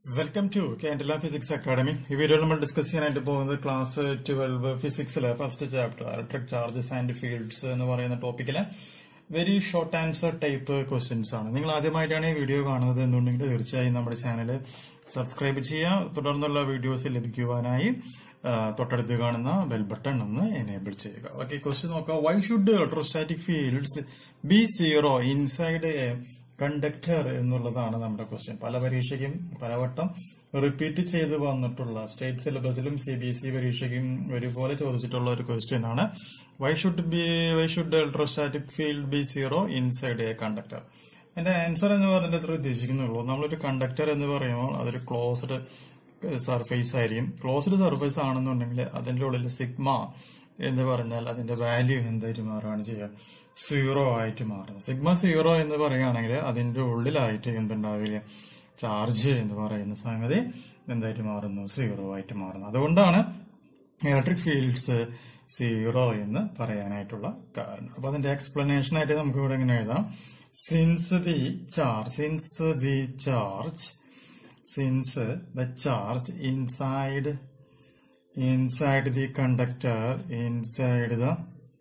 welcome to candela physics academy ഈ വീഡിയോയിൽ നമ്മൾ ഡിസ്കസ് ചെയ്യാനായിട്ട് പോകുന്നത് ക്ലാസ് ട്വൽവ് ഫിസിക്സിലെ first chapter electric charges and fields എന്ന് പറയുന്ന ടോപ്പിക്കിലെ very short answer type questions ആണ് നിങ്ങൾ ആദ്യമായിട്ടാണ് ഈ വീഡിയോ കാണുന്നത് എന്നുണ്ടെങ്കിൽ തീർച്ചയായും നമ്മുടെ ചാനൽ സബ്സ്ക്രൈബ് ചെയ്യുക തുടർന്നുള്ള വീഡിയോസ് ലഭിക്കുവാനായി ആ, തൊട്ടടുത്ത് കാണുന്ന ബെൽ ബട്ടൺ ഒന്ന് എനേബിൾ ചെയ്യുക ഓക്കെ ക്വസ്റ്റ്യൻ നോക്കാം why should electrostatic fields be zero inside a conductor എന്നുള്ളതാണ് നമ്മുടെ ക്വസ്റ്റ്യൻ പല പരീക്ഷയ്ക്കും പലവട്ടം റിപ്പീറ്റ് ചെയ്ത് വന്നിട്ടുള്ള സ്റ്റേറ്റ് സിലബസിലും സി ബി എസ് ഇ പരീക്ഷയ്ക്കും ഒരുപോലെ ചോദിച്ചിട്ടുള്ള ഒരു ക്വസ്റ്റ്യൻ ആണ് why should be why should electrostatic field be zero inside a conductor എന്റെ ആൻസർ എന്ന് പറഞ്ഞിട്ട് എത്ര ഉദ്ദേശിക്കുന്നുള്ളൂ നമ്മളൊരു കണ്ടക്ടർ എന്ന് പറയുമ്പോൾ അതൊരു ക്ലോസ്ഡ് സർഫേസ് ആയിരിക്കും ക്ലോസ്ഡ് സർഫേസ് ആണെന്നുണ്ടെങ്കിൽ അതിന്റെ ഉള്ളിൽ സിഗ്മ എന്ന് പറഞ്ഞാൽ അതിന്റെ വാല്യൂ എന്തായിട്ട് മാറുകയാണ് ചെയ്യുക സീറോ ആയിട്ട് മാറും സിഗ്മ സീറോ എന്ന് പറയുകയാണെങ്കിൽ അതിന്റെ ഉള്ളിലായിട്ട് എന്തുണ്ടാവില്ല ചാർജ് എന്ന് പറയുന്ന സംഗതി എന്തായിട്ട് മാറുന്നു സീറോ ആയിട്ട് മാറുന്നു അതുകൊണ്ടാണ് ഇലക്ട്രിക് ഫീൽഡ്സ് സീറോ എന്ന് പറയാനായിട്ടുള്ള കാരണം അപ്പൊ അതിന്റെ എക്സ്പ്ലനേഷൻ ആയിട്ട് നമുക്ക് ഇവിടെ ഇങ്ങനെ എഴുതാം since the charge since the charge since the charge inside inside the conductor inside the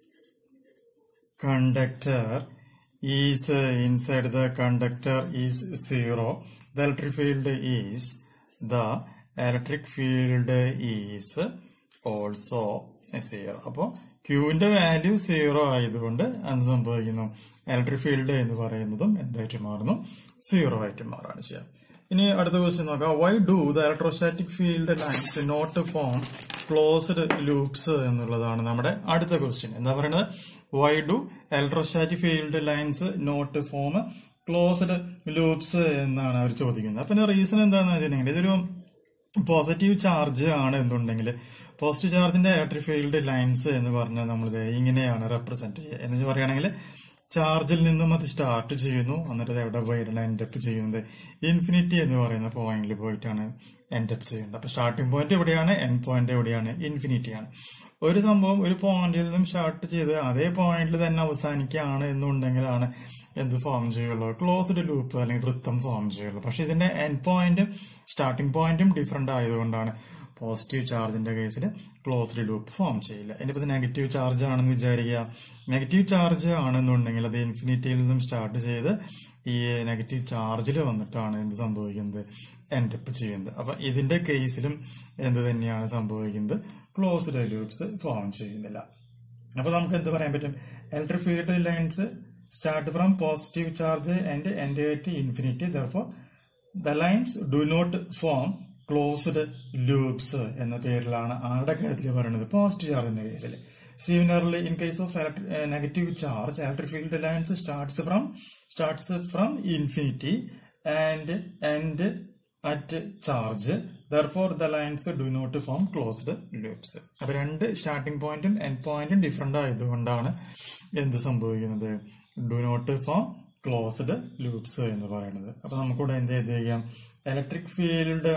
conductor is uh, inside the conductor is zero the electric field is the electric field is also zero അപ്പോൾ ക്യൂവിന്റെ value zero ആയതുകൊണ്ട് എന്ത് സംഭവിക്കുന്നു electric field എന്ന് പറയുന്നതും എന്തായിട്ട് മാറുന്നു zero ആയിട്ട് മാറാണ് ചെയ്യുക ഇനി അടുത്ത ക്വസ്റ്റ്യൻ നോക്കാം why do the electrostatic field lines not form closed loops എന്നുള്ളതാണ് നമ്മുടെ അടുത്ത ക്വസ്റ്റ്യൻ എന്താ പറയുന്നത് why do electrostatic field lines not form closed loops എന്നാണ് അവർ ചോദിക്കുന്നത് അപ്പൊ റീസൺ എന്താണെന്ന് വെച്ചിട്ടുണ്ടെങ്കിൽ ഇതൊരു പോസിറ്റീവ് ചാർജ് ആണ് എന്നുണ്ടെങ്കിൽ പോസിറ്റീവ് ചാർജിന്റെ ഇലക്ട്രിക് ഫീൽഡ് ലൈൻസ് എന്ന് പറഞ്ഞാൽ നമ്മൾ ഇങ്ങനെയാണ് റെപ്രസെന്റ് ചെയ്യുക എന്ന് പറയുകയാണെങ്കിൽ ചാർജിൽ നിന്നും അത് സ്റ്റാർട്ട് ചെയ്യുന്നു എന്നിട്ട് അത് എവിടെ പോയിട്ടാണ് എൻഡ് അപ്പ് ചെയ്യുന്നത് ഇൻഫിനിറ്റി എന്ന് പറയുന്ന പോയിന്റിൽ പോയിട്ടാണ് എൻഡ് അപ്പ് ചെയ്യുന്നത് അപ്പൊ സ്റ്റാർട്ടിംഗ് പോയിന്റ് എവിടെയാണ് എൻഡ് പോയിന്റ് എവിടെയാണ് ഇൻഫിനിറ്റി ആണ് ഒരു സംഭവം ഒരു പോയിന്റിൽ നിന്നും സ്റ്റാർട്ട് ചെയ്ത് അതേ പോയിന്റിൽ തന്നെ അവസാനിക്കുകയാണ് എന്നുണ്ടെങ്കിലാണ് എന്ത് ഫോം ചെയ്യുള്ളൂ ക്ലോസ്ഡ് ലൂപ്പ് അല്ലെങ്കിൽ വൃത്തം ഫോം ചെയ്യുള്ളൂ പക്ഷെ ഇതിന്റെ എൻഡ് പോയിന്റും സ്റ്റാർട്ടിംഗ് പോയിന്റും ഡിഫറെന്റ് ആയതുകൊണ്ടാണ് പോസിറ്റീവ് ചാർജിന്റെ കേസിൽ ക്ലോസ്ഡ് ലൂപ്പ് ഫോം ചെയ്യില്ല ഇനിയിപ്പോ ഇത് നെഗറ്റീവ് ചാർജ് ആണെന്ന് വിചാരിക്കുക നെഗറ്റീവ് ചാർജ് ആണെന്നുണ്ടെങ്കിൽ അത് ഇൻഫിനിറ്റിയിൽ നിന്നും സ്റ്റാർട്ട് ചെയ്ത് ഈ നെഗറ്റീവ് ചാർജിൽ വന്നിട്ടാണ് എന്ത് സംഭവിക്കുന്നത് എൻഡ് അപ്പ് ചെയ്യുന്നത് അപ്പൊ ഇതിന്റെ കേസിലും എന്ത് തന്നെയാണ് സംഭവിക്കുന്നത് ക്ലോസ്ഡ് ലൂപ്സ് ഫോം ചെയ്യുന്നില്ല അപ്പൊ നമുക്ക് എന്ത് പറയാൻ പറ്റും electric field lines start from positive charge and end at infinity therefore the lines do not form closed loops എന്ന പേരിലാണ് ആരുടെ കാര്യത്തിൽ പറയുന്നത് പോസിറ്റീവ് ചാർജിന്റെ കേസിൽ similarly in case of negative charge electric field lines starts from starts from infinity and end at charge therefore the lines do not form closed loops അപ്പൊ രണ്ട് starting പോയിന്റും എൻഡ് പോയിന്റും ഡിഫറെന്റ് ആയതുകൊണ്ടാണ് എന്ത് സംഭവിക്കുന്നത് do not form closed loops എന്ന് പറയുന്നത് അപ്പൊ നമുക്കിവിടെ എന്ത് ചെയ്തിരിക്കാം electric field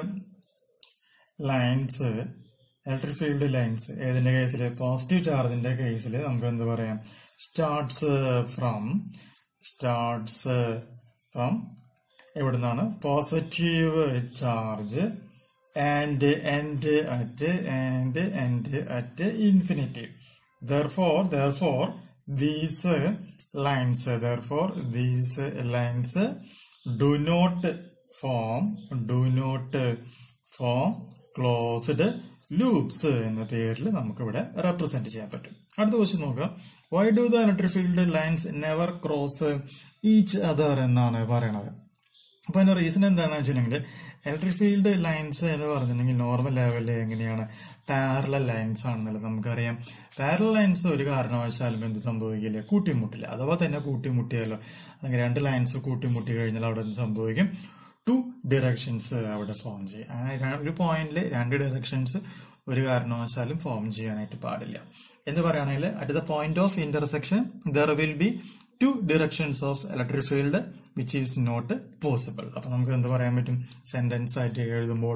lines electric field lines ഏതിന്റെ കേസിൽ പോസിറ്റീവ് ചാർജിന്റെ കേസിൽ നമുക്ക് എന്ത് പറയാം സ്റ്റാർട്ട്സ് ഫ്രം സ്റ്റാർട്ട്സ് ഫ്രം എവിടുന്നാണ് positive charge and end at and end at infinity therefore therefore these lines therefore these lines do not form do not form closed loops എന്ന പേരിൽ നമുക്കിവിടെ റെപ്രസെന്റ് ചെയ്യാൻ പറ്റും അടുത്ത ക്വസ്റ്റ്യൻ നോക്കാം why do the electric field lines never cross each other എന്നാണ് പറയണത് അപ്പൊ അതിന്റെ റീസൺ എന്താണെന്ന് വെച്ചിട്ടുണ്ടെങ്കിൽ ഇലക്ട്രിക് ഫീൽഡ് ലൈൻസ് എന്ന് പറഞ്ഞിട്ടുണ്ടെങ്കിൽ നോർമൽ ലെവലിൽ എങ്ങനെയാണ് പാരലൽ ലൈൻസ് ആണെന്നുള്ളത് നമുക്കറിയാം പാരലൽ ലൈൻസ് ഒരു കാരണവശാലും എന്ത് സംഭവിക്കില്ല കൂട്ടിമുട്ടില്ല അഥവാ തന്നെ കൂട്ടിമുട്ടിയാലോ അല്ലെങ്കിൽ രണ്ട് ലൈൻസ് കൂട്ടിമുട്ടി കഴിഞ്ഞാൽ അവിടെ എന്ത് സംഭവിക്കും ടു ഡിറക്ഷൻസ് അവിടെ ഫോം ചെയ്യും അങ്ങനെ ര- ഒരു പോയിന്റിൽ രണ്ട് ഡിറക്ഷൻസ് ഒരു കാരണവശാലും ഫോം ചെയ്യാനായിട്ട് പാടില്ല എന്ന് പറയുകയാണെങ്കിൽ at the point of intersection there will be two directions of electric field which is not possible അപ്പൊ നമുക്ക് എന്ത് പറയാൻ പറ്റും സെന്റൻസ് ആയിട്ട് എഴുതുമ്പോൾ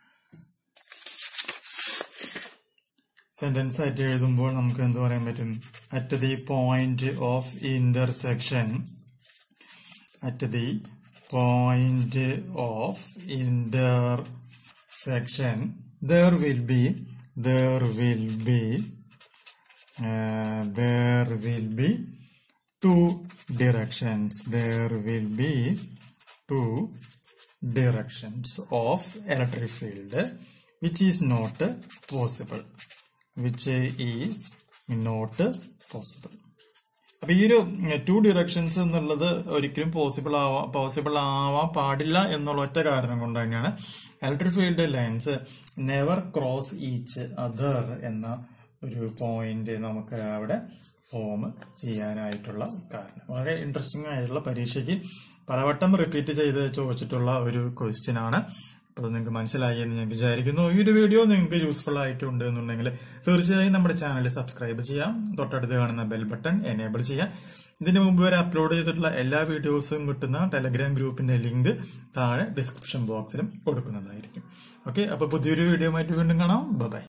സെന്റൻസ് ആയിട്ട് എഴുതുമ്പോൾ നമുക്ക് എന്ത് പറയാൻ പറ്റും at the point of intersection at the point of intersection there will be there will be uh, there will be two directions there will be two directions of electric field which is not possible which is not possible അപ്പൊ ഈ ഒരു to directions എന്നുള്ളത് ഒരിക്കലും possible ആവാ possible ആവാൻ പാടില്ല എന്നുള്ള ഒറ്റ കാരണം കൊണ്ട് തന്നെയാണ് electric field lines never cross each other എന്ന ഒരു പോയിന്റ് നമുക്ക് അവിടെ ഫോം ചെയ്യാനായിട്ടുള്ള കാരണം വളരെ ഇൻട്രസ്റ്റിംഗ് ആയിട്ടുള്ള പരീക്ഷയ്ക്ക് പലവട്ടം റിപ്പീറ്റ് ചെയ്ത് ചോദിച്ചിട്ടുള്ള ഒരു ക്വസ്റ്റ്യൻ ആണ് അപ്പോൾ നിങ്ങൾക്ക് മനസ്സിലായി എന്ന് ഞാൻ വിചാരിക്കുന്നു ഈ ഒരു വീഡിയോ നിങ്ങൾക്ക് യൂസ്ഫുൾ ആയിട്ടുണ്ട് എന്നുണ്ടെങ്കിൽ തീർച്ചയായും നമ്മുടെ ചാനൽ സബ്സ്ക്രൈബ് ചെയ്യാം തൊട്ടടുത്ത് കാണുന്ന ബെൽ ബട്ടൺ എനേബിൾ ചെയ്യാം ഇതിന് മുമ്പ് വരെ അപ്ലോഡ് ചെയ്തിട്ടുള്ള എല്ലാ വീഡിയോസും കിട്ടുന്ന ടെലഗ്രാം ഗ്രൂപ്പിന്റെ ലിങ്ക് താഴെ ഡിസ്ക്രിപ്ഷൻ ബോക്സിലും കൊടുക്കുന്നതായിരിക്കും ഓക്കെ അപ്പൊ പുതിയൊരു വീഡിയോ ആയിട്ട് വീണ്ടും കാണാം ബൈ